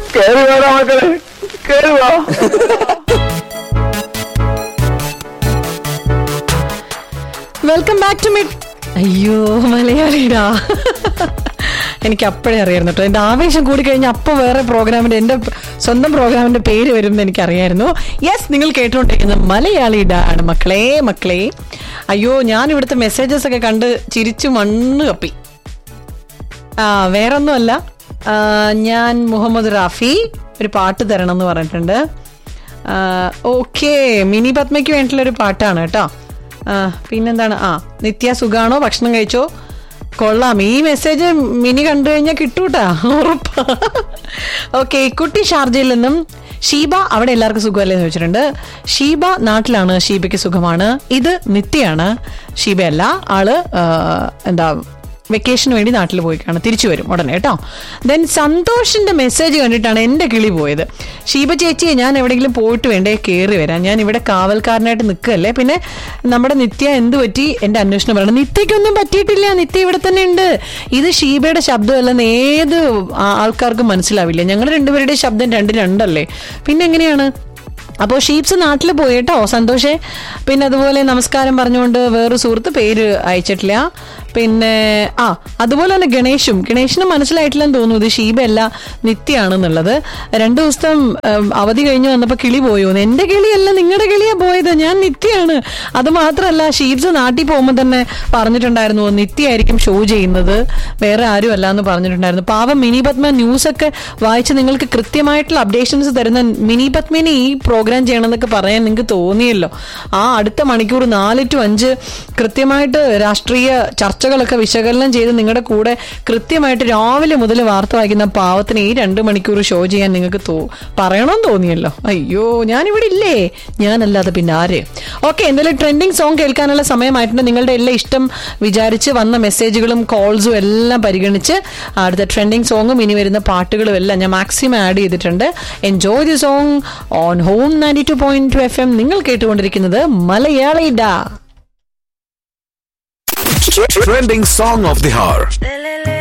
കേറി വേണം മക്കളെ കേറി വാ വെൽക്കം ബാക്ക് ടു മിഡ് അയ്യോ മലയാളിടാ എനിക്ക് അപ്പോഴേ അറിയായിരുന്നു കേട്ടോ എന്റെ ആവേശം കൂടി കഴിഞ്ഞാൽ അപ്പോൾ വേറെ പ്രോഗ്രാമിന്റെ എന്റെ സ്വന്തം പ്രോഗ്രാമിന്റെ പേര് വരും എന്ന് എനിക്കറിയായിരുന്നു യെസ് നിങ്ങൾ കേട്ടുകൊണ്ടിരിക്കുന്നത് മലയാളിടാ ആണ് മക്കളെ മക്കളെ അയ്യോ ഞാൻ ഇവിടുത്തെ മെസ്സേജസ് ഒക്കെ കണ്ട് ചിരിച്ചു മണ്ണ് കപ്പി ആ വേറൊന്നുമല്ല ആ, ഞാൻ മുഹമ്മദ് റാഫി ഒരു പാട്ട് തരണം എന്ന് പറഞ്ഞിട്ടുണ്ട് ഓക്കെ മിനി പത്മയ്ക്ക് വേണ്ടിയിട്ടുള്ള ഒരു പാട്ടാണ് കേട്ടോ ആ, പിന്നെന്താണ് ആ നിത്യ സുഖാണോ ഭക്ഷണം കഴിച്ചോ കൊള്ളാം ഈ മെസ്സേജ് മിനി കണ്ടു കഴിഞ്ഞാൽ കിട്ടൂട്ടാ ഉറപ്പാ ഓക്കെ കുട്ടി ഷാർജയിൽ നിന്നും ഷീബ അവിടെ എല്ലാവർക്കും സുഖമല്ലേ എന്ന് ചോദിച്ചിട്ടുണ്ട് ഷീബ നാട്ടിലാണ് ഷീബയ്ക്ക് സുഖമാണ് ഇത് നിത്യയാണ് ഷീബയല്ല ആള് ആ, എന്താ വെക്കേഷന് വേണ്ടി നാട്ടിൽ പോയി കാണാം തിരിച്ചു വരും ഉടനെ കേട്ടോ ദെൻ സന്തോഷിന്റെ മെസ്സേജ് കണ്ടിട്ടാണ് എൻ്റെ കിളി പോയത് ഷീബ ചേച്ചിയെ ഞാൻ എവിടെയെങ്കിലും പോയിട്ട് വേണ്ടേ കയറി വരാൻ ഞാൻ ഇവിടെ കാവൽക്കാരനായിട്ട് നിൽക്കല്ലേ പിന്നെ നമ്മുടെ നിത്യ എന്ത് പറ്റി എൻ്റെ അന്വേഷണം പറയണം നിത്യയ്ക്കൊന്നും പറ്റിയിട്ടില്ല നിത്യ ഇവിടെ തന്നെ ഉണ്ട് ഇത് ഷീബയുടെ ശബ്ദമല്ലെന്ന് ഏത് ആ- ആൾക്കാർക്കും മനസ്സിലാവില്ല ഞങ്ങൾ രണ്ടുപേരുടെ ശബ്ദം രണ്ട് രണ്ടല്ലേ പിന്നെ എങ്ങനെയാണ് അപ്പോൾ ഷീപ്സ് നാട്ടിൽ പോയി കേട്ടോ സന്തോഷേ പിന്നെ അതുപോലെ നമസ്കാരം പറഞ്ഞുകൊണ്ട് വേറൊരു സുഹൃത്ത് പേര് അയച്ചിട്ടില്ല പിന്നെ ആ അതുപോലെ തന്നെ ഗണേഷും ഗണേഷിന് മനസ്സിലായിട്ടില്ലെന്ന് തോന്നുന്നു ഇത് ഷീബയല്ല നിത്യയാണെന്നുള്ളത് രണ്ടു ദിവസം ഉം, അവധി കഴിഞ്ഞ് വന്നപ്പോൾ കിളി പോയോ എന്റെ കിളിയല്ല നിങ്ങളുടെ കിളിയാ പോയത് ഞാൻ നിത്യയാണ് അത് മാത്രമല്ല ഷീപ്സ് നാട്ടിൽ പോകുമ്പോൾ തന്നെ പറഞ്ഞിട്ടുണ്ടായിരുന്നു നിത്യയായിരിക്കും ഷോ ചെയ്യുന്നത് വേറെ ആരും അല്ല എന്ന് പറഞ്ഞിട്ടുണ്ടായിരുന്നു പാവം മിനി പത്മ ന്യൂസ് ഒക്കെ വായിച്ച് നിങ്ങൾക്ക് കൃത്യമായിട്ടുള്ള അപ്ഡേഷൻസ് തരുന്ന മിനി പത്മിനെ ഈ പ്രോഗ്രാം ചെയ്യണമെന്നൊക്കെ പറയാൻ നിങ്ങൾക്ക് തോന്നിയല്ലോ ആ അടുത്ത മണിക്കൂർ നാല് ടു അഞ്ച് കൃത്യമായിട്ട് രാഷ്ട്രീയ ചർച്ചകളൊക്കെ വിശകലനം ചെയ്ത് നിങ്ങളുടെ കൂടെ കൃത്യമായിട്ട് രാവിലെ മുതൽ വാർത്ത വായിക്കുന്ന പാവത്തിന് ഈ രണ്ട് മണിക്കൂർ ഷോ ചെയ്യാൻ നിങ്ങൾക്ക് തോ പറയണമെന്ന് തോന്നിയല്ലോ അയ്യോ ഞാനിവിടെ ഇല്ലേ ഞാനല്ലാതെ പിന്നെ ആര് ഓക്കെ എന്തായാലും ട്രെൻഡിങ് സോങ് കേൾക്കാനുള്ള സമയമായിട്ടുണ്ട് നിങ്ങളുടെ എല്ലാ ഇഷ്ടം വിചാരിച്ച് വന്ന മെസ്സേജുകളും കോൾസും എല്ലാം പരിഗണിച്ച് അടുത്ത ട്രെൻഡിങ് സോങ്ങും ഇനി വരുന്ന പാട്ടുകളും എല്ലാം ഞാൻ മാക്സിമം ആഡ് ചെയ്തിട്ടുണ്ട് enjoy the song on home ninety two point two F M നിങ്ങൾ കേട്ടുകൊണ്ടിരിക്കുന്നത് മലയാളി ഡാ Trending song of the hour. La